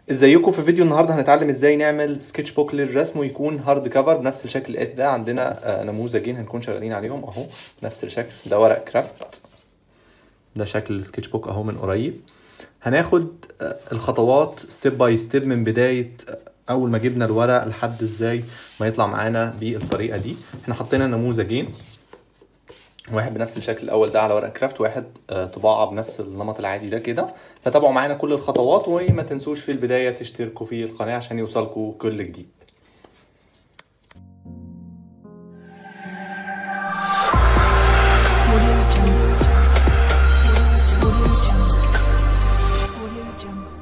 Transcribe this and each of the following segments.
ازيكم في فيديو النهارده هنتعلم ازاي نعمل سكتش بوك للرسم ويكون هارد كفر بنفس الشكل الاتي ده عندنا آه، نموذجين هنكون شغالين عليهم اهو نفس الشكل ده ورق كرافت ده شكل السكتش بوك اهو من قريب هناخد آه، الخطوات ستيب باي ستيب من بدايه آه، اول ما جبنا الورق لحد ازاي ما يطلع معانا بالطريقه دي احنا حطينا نموذجين واحد بنفس الشكل الاول ده على ورق كرافت واحد آه، طباعه بنفس النمط العادي ده كده فتابعوا معانا كل الخطوات وما تنسوش في البدايه تشتركوا في القناه عشان يوصلكوا كل جديد Audio Jungle. Audio Jungle. Audio Jungle.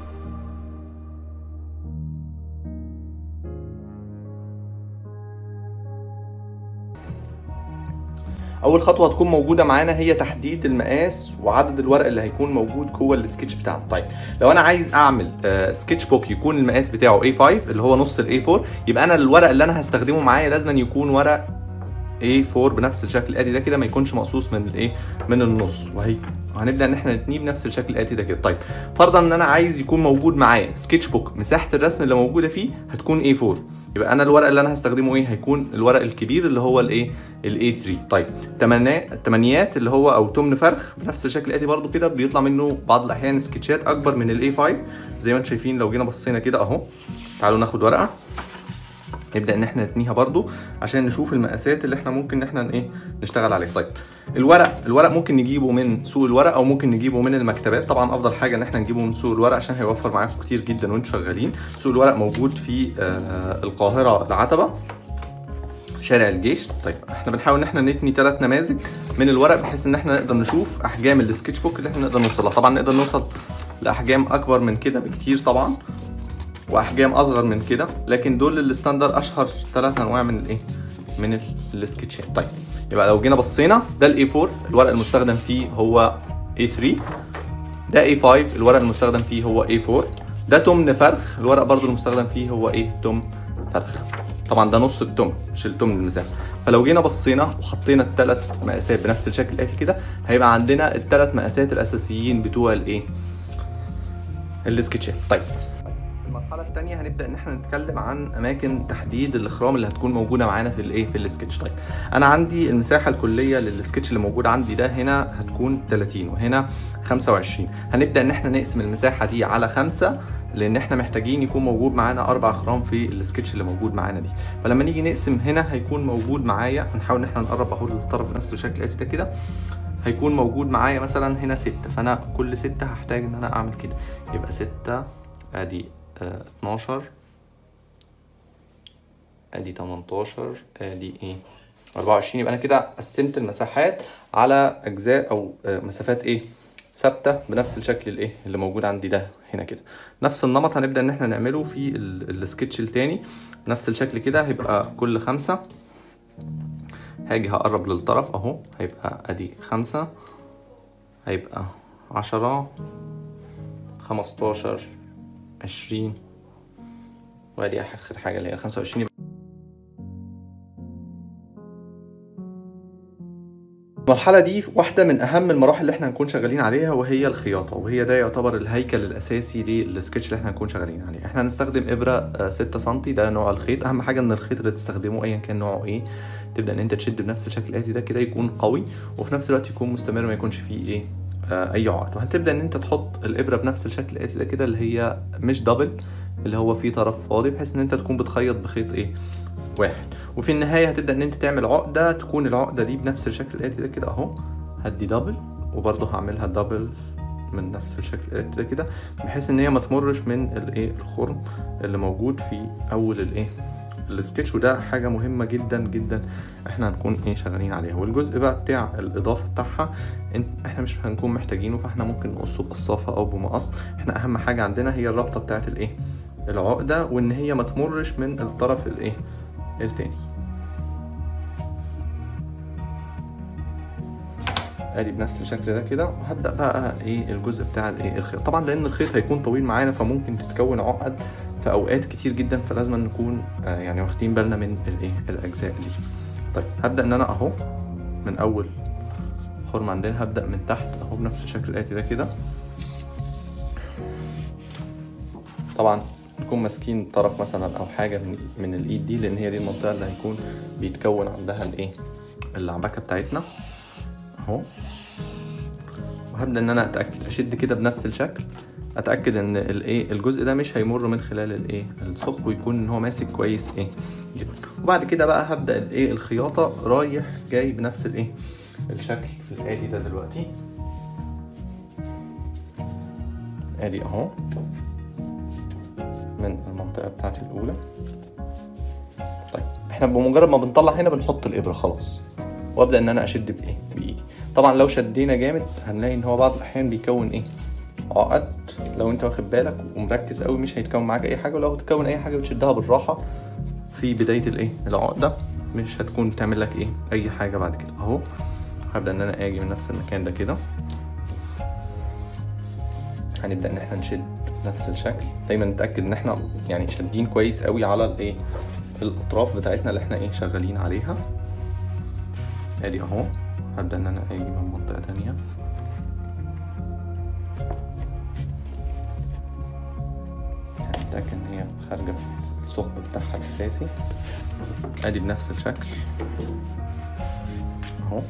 اول خطوه هتكون موجوده معانا هي تحديد المقاس وعدد الورق اللي هيكون موجود جوه السكتش بتاعنا طيب لو انا عايز اعمل آه، سكتش بوك يكون المقاس بتاعه A5 اللي هو نص ال A4 يبقى انا الورق اللي انا هستخدمه معايا لازم يكون ورق A4 بنفس الشكل الاتي ده كده ما يكونش مقصوص من الايه من النص وهي وهنبدا ان احنا نتنيه بنفس الشكل الاتي ده كده طيب فرضا ان انا عايز يكون موجود معايا سكتش بوك مساحه الرسم اللي موجوده فيه هتكون A4 يبقى انا الورق اللي انا هستخدمه ايه هيكون الورق الكبير اللي هو الايه الاي 3 طيب تمانيات التمانيات اللي هو او تمن فرخ بنفس الشكل الاتي برضو كده بيطلع منه بعض الاحيان سكتشات اكبر من الاي 5 زي ما انتم شايفين لو جينا بصينا كده اهو تعالوا ناخد ورقه نبدا ان احنا نتنيها برضو عشان نشوف المقاسات اللي احنا ممكن ان احنا ايه نشتغل عليها طيب الورق الورق ممكن نجيبه من سوق الورق او ممكن نجيبه من المكتبات طبعا افضل حاجه ان احنا نجيبه من سوق الورق عشان هيوفر معاكم كتير جدا وانتم شغالين سوق الورق موجود في آه القاهره العتبه شارع الجيش طيب احنا بنحاول ان احنا نتني ثلاث نماذج من الورق بحيث ان احنا نقدر نشوف احجام السكتش بوك اللي احنا نقدر نوصلها طبعا نقدر نوصل لاحجام اكبر من كده بكتير طبعا واحجام اصغر من كده لكن دول الستاندر اشهر ثلاث انواع من الايه من ال- السكتشات طيب يبقى لو جينا بصينا ده الاي 4 الورق المستخدم فيه هو اي 3 ده اي 5 الورق المستخدم فيه هو اي 4 ده تمن فرخ الورق برضو المستخدم فيه هو ايه تم فرخ طبعا ده نص التمن مش التمن المسافه فلو جينا بصينا وحطينا الثلاث مقاسات بنفس الشكل الاتي كده هيبقى عندنا الثلاث مقاسات الاساسيين بتوع الايه السكتشات طيب المرحله الثانيه هنبدا ان احنا نتكلم عن اماكن تحديد الاخرام اللي هتكون موجوده معانا في الايه في السكتش طيب انا عندي المساحه الكليه للسكتش اللي موجود عندي ده هنا هتكون 30 وهنا 25 هنبدا ان احنا نقسم المساحه دي على خمسة لان احنا محتاجين يكون موجود معانا اربع اخرام في السكتش اللي موجود معانا دي فلما نيجي نقسم هنا هيكون موجود معايا هنحاول ان احنا نقرب اهو للطرف نفس الشكل الاتي ده كده هيكون موجود معايا مثلا هنا ستة فانا كل ستة هحتاج ان انا اعمل كده يبقى ستة ادي آه 12 ادي 18 ادي ايه 24 يبقى انا كده قسمت المساحات على اجزاء او آه مسافات ايه ثابته بنفس الشكل الايه اللي موجود عندي ده هنا كده نفس النمط هنبدا ان احنا نعمله في ال- السكتش التاني نفس الشكل كده هيبقى كل خمسة هاجي هقرب للطرف اهو هيبقى ادي خمسة هيبقى عشرة خمستاشر عشرين وادي اخر حاجة اللي هي خمسة وعشرين المرحلة دي واحدة من أهم المراحل اللي احنا هنكون شغالين عليها وهي الخياطة وهي ده يعتبر الهيكل الأساسي للسكتش اللي احنا هنكون شغالين عليه احنا هنستخدم إبرة آه، 6 سم ده نوع الخيط أهم حاجة إن الخيط اللي تستخدمه أيا كان نوعه إيه تبدأ إن أنت تشد بنفس الشكل الآتي ده كده يكون قوي وفي نفس الوقت يكون مستمر ما يكونش فيه إيه آه، أي عقد وهتبدأ إن أنت تحط الإبرة بنفس الشكل الآتي ده كده اللي هي مش دبل اللي هو فيه طرف فاضي بحيث إن أنت تكون بتخيط بخيط إيه واحد وفي النهاية هتبدأ إن أنت تعمل عقدة تكون العقدة دي بنفس الشكل الآتي ده كده أهو هدي دبل وبرضه هعملها دبل من نفس الشكل الآتي ده كده بحيث ان هي ما تمرش من الايه الخرم اللي موجود في اول الايه السكتش وده حاجة مهمة جدا جدا احنا هنكون ايه شغالين عليها والجزء بقى بتاع الاضافة بتاعها انت احنا مش هنكون محتاجينه فاحنا ممكن نقصه بقصافة او بمقص احنا اهم حاجة عندنا هي الرابطة بتاعت الايه العقدة وان هي ما تمرش من الطرف الايه التاني ادي بنفس الشكل ده كده وهبدا بقى ايه الجزء بتاع الايه الخيط طبعا لان الخيط هيكون طويل معانا فممكن تتكون عقد في اوقات كتير جدا فلازم نكون آه يعني واخدين بالنا من الايه الاجزاء دي طيب هبدا ان انا اهو من اول خرم عندنا هبدا من تحت اهو بنفس الشكل الاتي ده كده طبعا تكون ماسكين طرف مثلا او حاجه من من الايد دي لان هي دي المنطقه اللي هيكون بيتكون عندها الايه اللعبكه بتاعتنا اهو وهبدا ان انا اتاكد اشد كده بنفس الشكل اتاكد ان الايه الجزء ده مش هيمر من خلال الايه الثقب ويكون ان هو ماسك كويس ايه جدا وبعد كده بقى هبدا الايه الخياطه رايح جاي بنفس الايه الشكل الادي ده دلوقتي ادي اهو من المنطقه بتاعتي الاولى طيب احنا بمجرد ما بنطلع هنا بنحط الابره خلاص وابدا ان انا اشد بايه بايدي طبعا لو شدينا جامد هنلاقي ان هو بعض الاحيان بيكون ايه عقد لو انت واخد بالك ومركز قوي مش هيتكون معاك اي حاجه ولو هتكون اي حاجه بتشدها بالراحه في بدايه الايه العقده مش هتكون تعمل لك ايه اي حاجه بعد كده اهو هبدا ان انا اجي من نفس المكان ده كده هنبدا ان احنا نشد نفس الشكل دايما نتاكد ان احنا يعني شادين كويس قوي على الايه الاطراف بتاعتنا اللي احنا ايه شغالين عليها ادي اهو هبدا ان انا اجي من منطقه تانية هنتاكد ان هي خارجه الثقب بتاعها الاساسي ادي بنفس الشكل اهو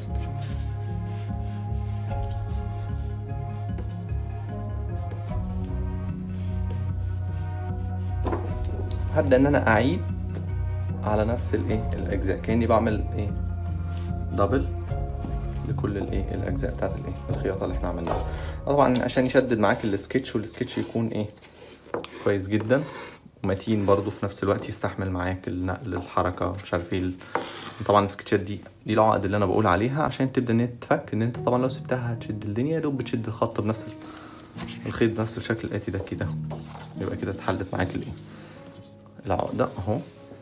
هبدا ان انا اعيد على نفس الايه الاجزاء كاني بعمل ايه دبل لكل الايه الاجزاء بتاعت الايه الخياطه اللي احنا عملناها طبعا عشان يشدد معاك السكتش والسكتش يكون ايه كويس جدا ومتين برضو في نفس الوقت يستحمل معاك النقل الحركه مش عارف ايه طبعا السكتشات دي دي العقد اللي انا بقول عليها عشان تبدا ان هي تتفك ان انت طبعا لو سبتها هتشد الدنيا يا دوب بتشد الخط بنفس الخيط بنفس الشكل الاتي ده كده يبقى كده اتحلت معاك الايه العقده اهو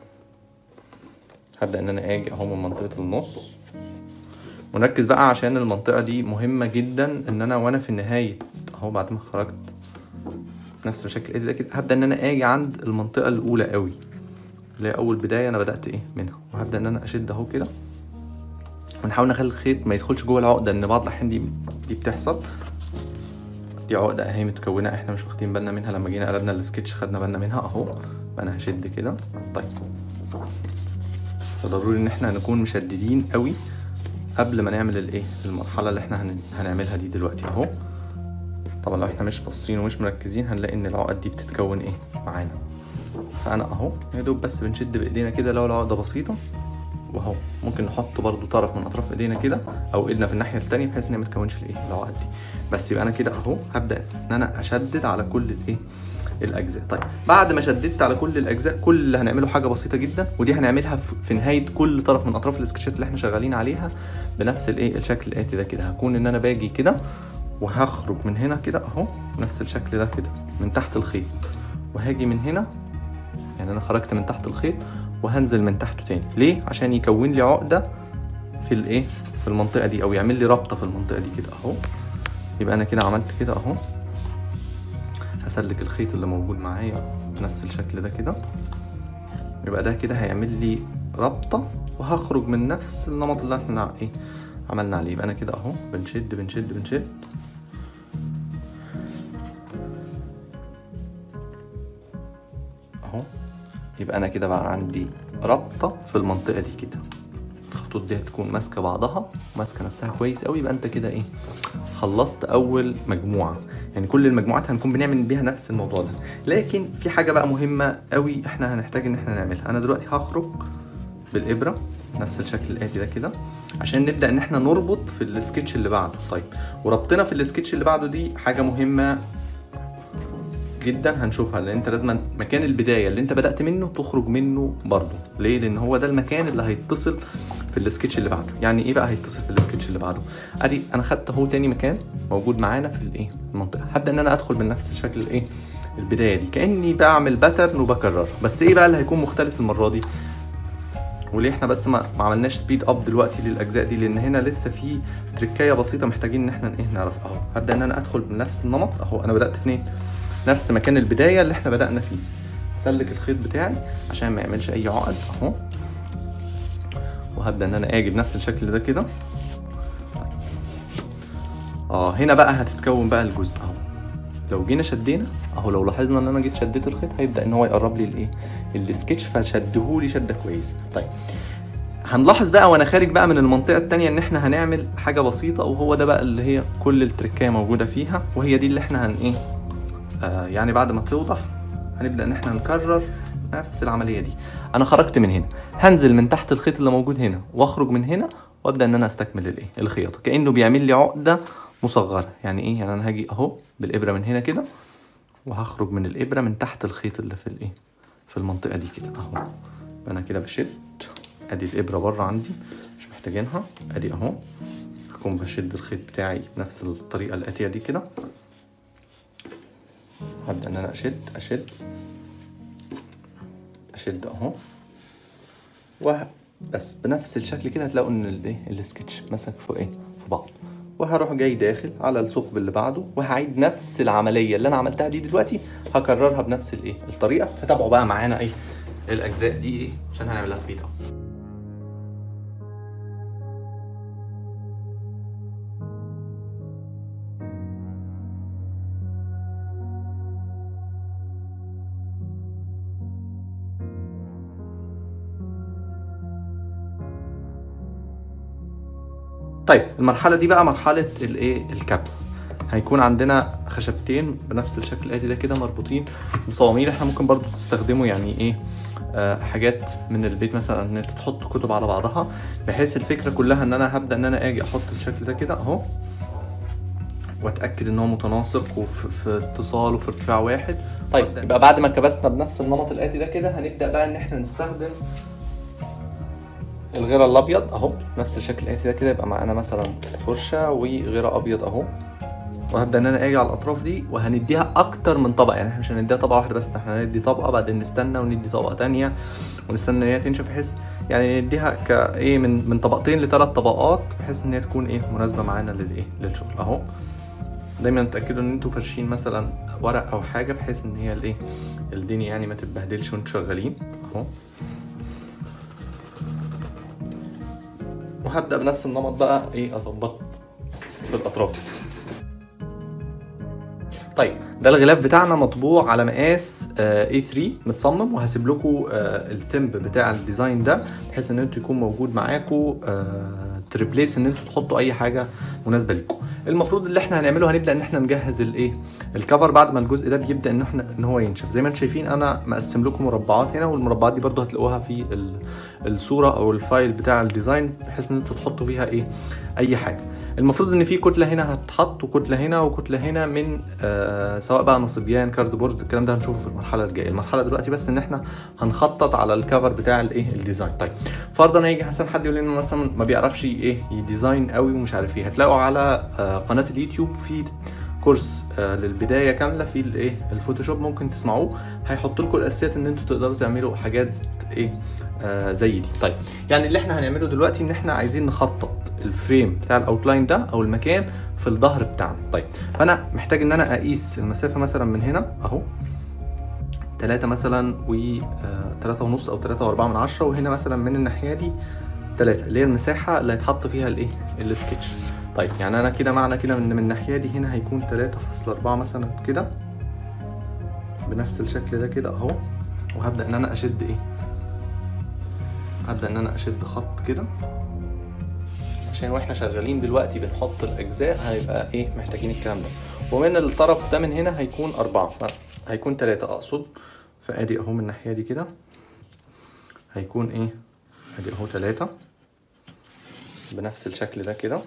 هبدا ان انا اجي اهو من منطقه النص ونركز بقى عشان المنطقه دي مهمه جدا ان انا وانا في النهايه اهو بعد ما خرجت نفس الشكل ده كده هبدا ان انا اجي عند المنطقه الاولى قوي اللي هي اول بدايه انا بدات ايه منها وهبدا ان انا اشد اهو كده ونحاول نخلي الخيط ما يدخلش جوه العقده ان بعض الاحيان دي دي بتحصل دي عقده اهي متكونه احنا مش واخدين بالنا منها لما جينا قلبنا السكتش خدنا بالنا منها اهو فانا هشد كده طيب فضروري ان احنا نكون مشددين قوي قبل ما نعمل الايه المرحله اللي احنا هن... هنعملها دي دلوقتي اهو طبعا لو احنا مش باصين ومش مركزين هنلاقي ان العقد دي بتتكون ايه معانا فانا اهو يا دوب بس بنشد بايدينا كده لو العقده بسيطه واهو ممكن نحط برضو طرف من اطراف ايدينا كده او ايدنا في الناحيه التانية بحيث ان هي ما تكونش الايه العقد دي بس يبقى انا كده اهو هبدا ان انا اشدد على كل الايه الاجزاء طيب بعد ما شددت على كل الاجزاء كل اللي هنعمله حاجه بسيطه جدا ودي هنعملها في نهايه كل طرف من اطراف السكتشات اللي احنا شغالين عليها بنفس الايه الشكل الاتي ده كده هكون ان انا باجي كده وهخرج من هنا كده اهو نفس الشكل ده كده من تحت الخيط وهاجي من هنا يعني انا خرجت من تحت الخيط وهنزل من تحته تاني ليه عشان يكون لي عقده في الايه في المنطقه دي او يعمل لي رابطه في المنطقه دي كده اهو يبقى انا كده عملت كده اهو هسلك الخيط اللي موجود معايا بنفس الشكل ده كده يبقى ده كده هيعمل لي رابطه وهخرج من نفس النمط اللي احنا ايه عملنا عليه يبقى انا كده اهو بنشد بنشد بنشد اهو يبقى انا كده بقى عندي رابطه في المنطقه دي كده الخطوط دي هتكون ماسكه بعضها ماسكه نفسها كويس قوي يبقى انت كده ايه خلصت اول مجموعه يعني كل المجموعات هنكون بنعمل بيها نفس الموضوع ده لكن في حاجه بقى مهمه قوي احنا هنحتاج ان احنا نعملها انا دلوقتي هخرج بالابره نفس الشكل الاتي ده كده عشان نبدا ان احنا نربط في السكتش اللي بعده طيب وربطنا في السكتش اللي بعده دي حاجه مهمه جدا هنشوفها لان انت لازم مكان البدايه اللي انت بدات منه تخرج منه برضه ليه لان هو ده المكان اللي هيتصل في السكتش اللي بعده يعني ايه بقى هيتصل في السكتش اللي بعده ادي انا خدت اهو تاني مكان موجود معانا في الايه المنطقه هبدا ان انا ادخل من نفس الشكل الايه البدايه دي كاني بعمل باترن وبكرر بس ايه بقى اللي هيكون مختلف المره دي وليه احنا بس ما, ما عملناش سبيد اب دلوقتي للاجزاء دي لان هنا لسه في تركايه بسيطه محتاجين ان احنا ايه نعرف اهو هبدا ان انا ادخل بنفس النمط اهو انا بدات فين نفس مكان البدايه اللي احنا بدانا فيه اسلك الخيط بتاعي عشان ما يعملش اي عقد اهو وهبدا ان انا اجي بنفس الشكل ده كده اه هنا بقى هتتكون بقى الجزء اهو لو جينا شدينا اهو لو لاحظنا ان انا جيت شديت الخيط هيبدا ان هو يقرب لي الايه السكتش فشدهولي شده كويسه طيب هنلاحظ بقى وانا خارج بقى من المنطقه التانية ان احنا هنعمل حاجه بسيطه وهو ده بقى اللي هي كل التركايه موجوده فيها وهي دي اللي احنا هن ايه آه يعني بعد ما توضح هنبدا ان احنا نكرر نفس العمليه دي انا خرجت من هنا هنزل من تحت الخيط اللي موجود هنا واخرج من هنا وابدا ان انا استكمل الايه الخياطه كانه بيعمل لي عقده مصغره يعني ايه يعني انا هاجي اهو بالابره من هنا كده وهخرج من الابره من تحت الخيط اللي في الايه في المنطقه دي كده اهو انا كده بشد ادي الابره بره عندي مش محتاجينها ادي اهو هكون بشد الخيط بتاعي بنفس الطريقه الاتيه دي كده هبدا ان انا اشد اشد اشد اهو و بس بنفس الشكل كده هتلاقوا ان الايه السكتش مسك في ايه في بعض وهروح جاي داخل على الثقب اللي بعده وهعيد نفس العمليه اللي انا عملتها دي دلوقتي هكررها بنفس الايه الطريقه فتابعوا بقى معانا ايه الاجزاء دي ايه عشان هنعملها سبيد اب طيب المرحله دي بقى مرحله الايه الكبس هيكون عندنا خشبتين بنفس الشكل الاتي ده كده مربوطين بصواميل احنا ممكن برضو تستخدموا يعني ايه آه حاجات من البيت مثلا ان انتوا تحطوا كتب على بعضها بحيث الفكره كلها ان انا هبدا ان انا اجي احط الشكل ده كده اهو واتاكد ان هو متناسق وفي في اتصال وفي ارتفاع واحد طيب يبقى بعد ما كبسنا بنفس النمط الاتي ده كده هنبدا بقى ان احنا نستخدم الغيره الابيض اهو نفس الشكل الاتي ده كده يبقى معانا مثلا فرشه وغيره ابيض اهو وهبدا ان انا اجي على الاطراف دي وهنديها اكتر من طبقه يعني احنا مش هنديها طبقه واحده بس احنا هندي طبقه بعدين نستنى وندي طبقه تانية ونستنى ان هي تنشف بحيث يعني نديها كايه من من طبقتين لثلاث طبقات بحيث ان هي تكون ايه مناسبه معانا للايه للشغل اهو دايما تاكدوا ان انتوا فارشين مثلا ورق او حاجه بحيث ان هي الايه الدنيا يعني ما تتبهدلش وانتوا شغالين اهو وهبدا بنفس النمط بقى ايه اظبط في الاطراف دي طيب ده الغلاف بتاعنا مطبوع على مقاس آه A3 متصمم وهسيب لكم آه التمب بتاع الديزاين ده بحيث ان انتوا يكون موجود معاكم آه تريبليس ان انتوا تحطوا اي حاجه مناسبه ليكم المفروض اللي احنا هنعمله هنبدا ان احنا نجهز الايه الكفر بعد ما الجزء ده بيبدا ان احنا ان هو ينشف زي ما انتم شايفين انا مقسم لكم مربعات هنا والمربعات دي برضو هتلاقوها في ال- الصوره او الفايل بتاع الديزاين بحيث ان انتوا تحطوا فيها ايه اي حاجه المفروض ان في كتله هنا هتتحط وكتله هنا وكتله هنا من آه سواء بقى نصبيان كارد بورد الكلام ده هنشوفه في المرحله الجايه المرحله دلوقتي بس ان احنا هنخطط على الكفر بتاع الايه الديزاين طيب فرضا هيجي مثلا حد يقول لنا مثلا ما بيعرفش ايه يديزاين قوي ومش عارف ايه هتلاقوا على آه قناه اليوتيوب في كورس آه للبدايه كامله في الايه الفوتوشوب ممكن تسمعوه هيحط لكم الاساسيات ان انتوا تقدروا تعملوا حاجات ايه آه زي دي طيب يعني اللي احنا هنعمله دلوقتي ان احنا عايزين نخطط الفريم بتاع الاوتلاين ده او المكان في الظهر بتاعنا طيب فانا محتاج ان انا اقيس المسافه مثلا من هنا اهو 3 مثلا و 3 ونص او 3 و4 من عشرة وهنا مثلا من الناحيه دي 3 اللي هي المساحه اللي هيتحط فيها الايه السكتش طيب يعني انا كده معنى كده ان من الناحيه دي هنا هيكون 3.4 مثلا كده بنفس الشكل ده كده اهو وهبدا ان انا اشد ايه هبدا ان انا اشد خط كده عشان واحنا شغالين دلوقتي بنحط الاجزاء هيبقى ايه محتاجين الكلام ده ومن الطرف ده من هنا هيكون أربعة هيكون تلاتة أقصد فأدي أهو من الناحية دي كده هيكون إيه أدي أهو تلاتة بنفس الشكل ده كده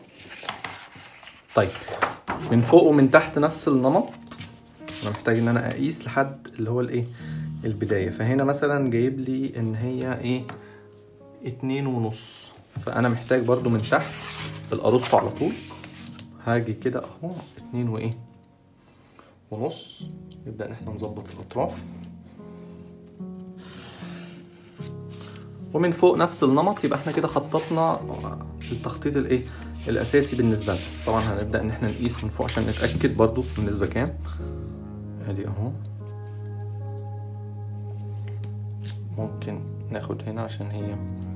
طيب من فوق ومن تحت نفس النمط أنا محتاج إن أنا أقيس لحد اللي هو الإيه البداية فهنا مثلا جايب لي إن هي إيه اتنين ونص فأنا محتاج برضو من تحت الأرصفة على طول هاجي كده أهو اتنين وإيه ونص نبدأ إن احنا نظبط الأطراف ومن فوق نفس النمط يبقى احنا كده خططنا التخطيط الايه الاساسي بالنسبه لنا بس طبعا هنبدا ان احنا نقيس من فوق عشان نتاكد برضو النسبه كام ادي اهو ممكن ناخد هنا عشان هي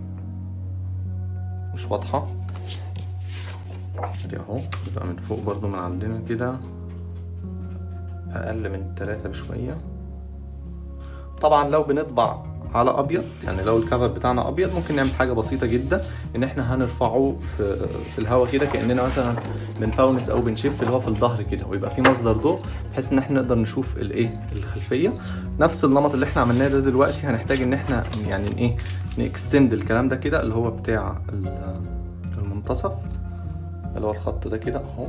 مش واضحه ادي اهو يبقى من فوق برضو من عندنا كده اقل من تلاتة بشوية طبعا لو بنطبع على ابيض يعني لو الكفر بتاعنا ابيض ممكن نعمل حاجه بسيطه جدا ان احنا هنرفعه في في الهواء كده كاننا مثلا بنفونس او بنشف اللي هو في الظهر كده ويبقى في مصدر ضوء بحيث ان احنا نقدر نشوف الايه الخلفيه نفس النمط اللي احنا عملناه ده دلوقتي هنحتاج ان احنا يعني ايه نكستند الكلام ده كده اللي هو بتاع ال- المنتصف اللي هو الخط ده كده اهو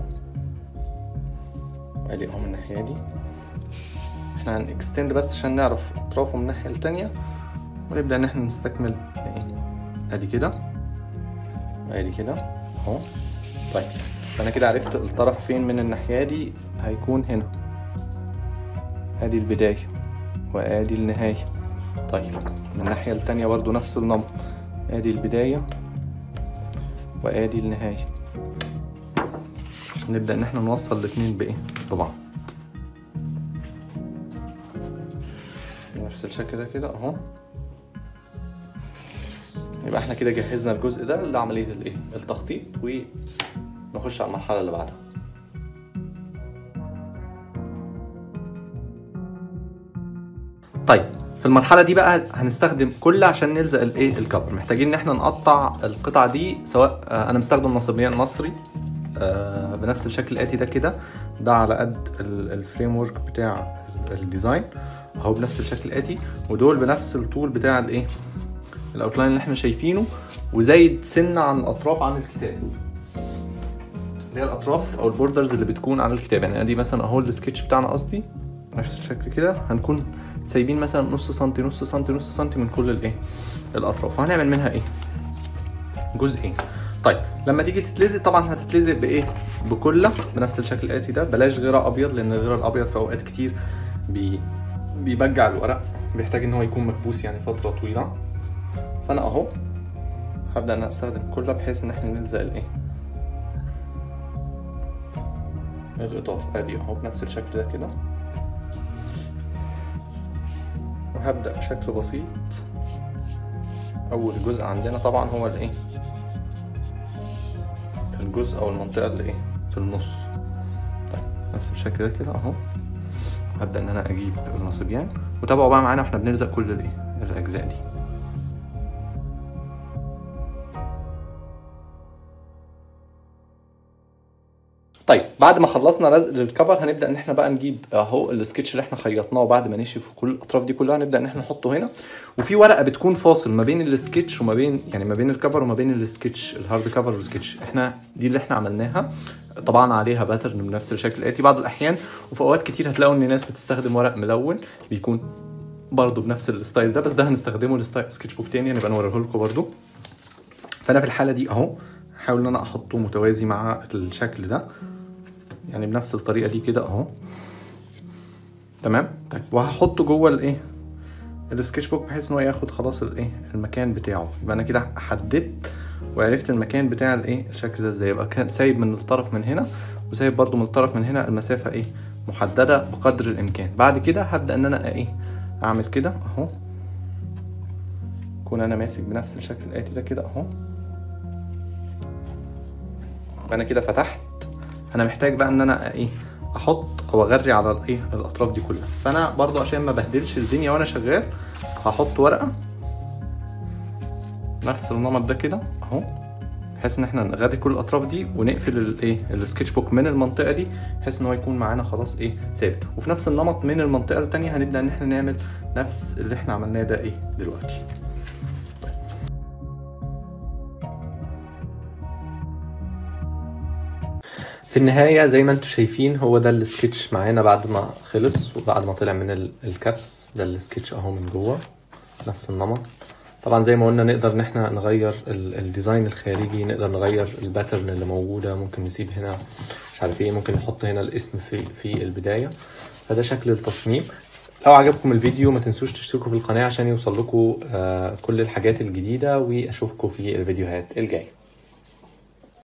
ادي اهو من الناحيه دي احنا هنكستند بس عشان نعرف اطرافه من الناحيه التانية ونبدا ان احنا نستكمل ايه ادي كده ادي كده اهو طيب فانا كده عرفت الطرف فين من الناحيه دي هيكون هنا ادي البدايه وادي النهايه طيب من الناحيه التانية برضو نفس النمط ادي البدايه وادي النهايه نبدا ان احنا نوصل الاتنين بايه ببعض نفس الشكل ده كده اهو يبقى احنا كده جهزنا الجزء ده لعمليه الايه التخطيط ونخش على المرحله اللي بعدها طيب في المرحله دي بقى هنستخدم كل عشان نلزق الايه الكفر محتاجين ان احنا نقطع القطعه دي سواء آه، انا مستخدم نصبيان مصري آه، بنفس الشكل الاتي ده كده ده على قد ال- الفريم ورك بتاع ال- الديزاين اهو بنفس الشكل الاتي ودول بنفس الطول بتاع الايه الاوتلاين اللي احنا شايفينه وزايد سنه عن الاطراف عن الكتاب اللي هي الاطراف او البوردرز اللي بتكون على الكتاب يعني ادي مثلا اهو السكتش بتاعنا قصدي نفس الشكل كده هنكون سايبين مثلا نص سنتي نص سنتي نص سنتي من كل الايه الاطراف وهنعمل منها ايه جزئين طيب لما تيجي تتلزق طبعا هتتلزق بايه بكله بنفس الشكل الاتي ده بلاش غيره ابيض لان غيره الابيض في اوقات كتير بي بيبجع الورق بيحتاج ان هو يكون مكبوس يعني فتره طويله فانا اهو هبدا ان أنا استخدم كله بحيث ان احنا نلزق الايه الاطار ادي اهو بنفس الشكل ده كده وهبدا بشكل بسيط اول جزء عندنا طبعا هو الايه الجزء او المنطقه اللي ايه في النص طيب نفس الشكل ده كده اهو هبدا ان انا اجيب النصبيان وتابعوا بقى معانا واحنا بنلزق كل الايه الاجزاء دي طيب بعد ما خلصنا رزق للكفر هنبدا ان احنا بقى نجيب اهو السكتش اللي احنا خيطناه بعد ما نشف كل الاطراف دي كلها نبدا ان احنا نحطه هنا وفي ورقه بتكون فاصل ما بين السكتش وما بين يعني ما بين الكفر وما بين السكتش الهارد كفر والسكتش احنا دي اللي احنا عملناها طبعا عليها باترن بنفس الشكل الاتي بعض الاحيان وفي اوقات كتير هتلاقوا ان الناس بتستخدم ورق ملون بيكون برضه بنفس الستايل ده بس ده هنستخدمه لستايل سكتش بوك تاني نبقى نوريه لكم برضه فانا في الحاله دي اهو هحاول ان انا احطه متوازي مع الشكل ده يعني بنفس الطريقه دي كده اهو تمام طيب وهحطه جوه الايه السكتش بوك بحيث ان هو ياخد خلاص الايه المكان بتاعه يبقى انا كده حددت وعرفت المكان بتاع الايه الشكل ده ازاي يبقى كان سايب من الطرف من هنا وسايب برضو من الطرف من هنا المسافه ايه محدده بقدر الامكان بعد كده هبدا ان انا ايه اعمل كده اهو اكون انا ماسك بنفس الشكل الاتي ده كده اهو يبقى انا كده فتحت انا محتاج بقى ان انا ايه احط او اغري على الايه الاطراف دي كلها فانا برضو عشان ما بهدلش الدنيا وانا شغال هحط ورقه نفس النمط ده كده اهو بحيث ان احنا نغري كل الاطراف دي ونقفل الايه السكتش بوك من المنطقه دي بحيث ان هو يكون معانا خلاص ايه ثابت وفي نفس النمط من المنطقه التانية هنبدا ان احنا نعمل نفس اللي احنا عملناه ده ايه دلوقتي في النهاية زي ما انتم شايفين هو ده السكتش معانا بعد ما خلص وبعد ما طلع من ال- الكبس ده السكتش اهو من جوه نفس النمط طبعا زي ما قلنا نقدر ان احنا نغير ال- الديزاين الخارجي نقدر نغير الباترن اللي موجودة ممكن نسيب هنا مش عارف ايه ممكن نحط هنا الاسم في في البداية فده شكل التصميم لو عجبكم الفيديو ما تنسوش تشتركوا في القناة عشان يوصل لكم آه، كل الحاجات الجديدة واشوفكم في الفيديوهات الجاية